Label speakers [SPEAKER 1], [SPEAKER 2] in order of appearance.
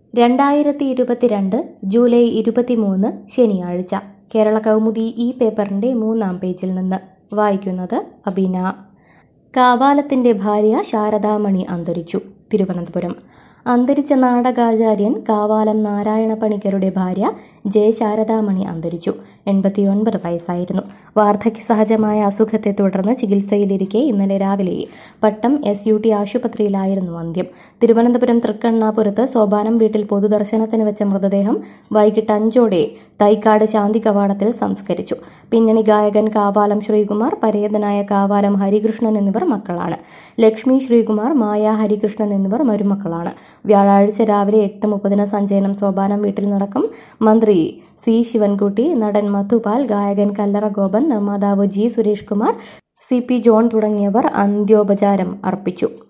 [SPEAKER 1] രണ്ടായിരത്തി ഇരുപത്തിരണ്ട് ജൂലൈ ഇരുപത്തിമൂന്ന് ശനിയാഴ്ച കേരള കൗമുദി ഈ പേപ്പറിൻ്റെ മൂന്നാം പേജിൽ നിന്ന് വായിക്കുന്നത് അബീന കാവാലത്തിൻ്റെ ഭാര്യ ശാരദാമണി അന്തരിച്ചു തിരുവനന്തപുരം അന്തരിച്ച നാടകാചാര്യൻ കാവാലം നാരായണ പണിക്കരുടെ ഭാര്യ ജയശാരദാമണി അന്തരിച്ചു എൺപത്തിയൊൻപത് വയസ്സായിരുന്നു വാർദ്ധക്യ സഹജമായ അസുഖത്തെ തുടർന്ന് ചികിത്സയിലിരിക്കെ ഇന്നലെ രാവിലെ പട്ടം എസ് യു ടി ആശുപത്രിയിലായിരുന്നു അന്ത്യം തിരുവനന്തപുരം തൃക്കണ്ണാപുരത്ത് സോപാനം വീട്ടിൽ പൊതുദർശനത്തിന് വെച്ച മൃതദേഹം വൈകിട്ട് അഞ്ചോടെ തൈക്കാട് ശാന്തി കവാടത്തിൽ സംസ്കരിച്ചു പിന്നണി ഗായകൻ കാവാലം ശ്രീകുമാർ പരേതനായ കാവാലം ഹരികൃഷ്ണൻ എന്നിവർ മക്കളാണ് ലക്ഷ്മി ശ്രീകുമാർ മായ ഹരികൃഷ്ണൻ എന്നിവർ മരുമക്കളാണ് വ്യാഴാഴ്ച രാവിലെ എട്ട് മുപ്പതിന് സഞ്ചയനം സോപാനം വീട്ടിൽ നടക്കും മന്ത്രി സി ശിവൻകുട്ടി നടൻ മധുപാൽ ഗായകൻ കല്ലറ ഗോപൻ നിർമ്മാതാവ് G Suresh Kumar C P John തുടങ്ങിയവർ അന്ത്യോപചാരം അർപ്പിച്ചു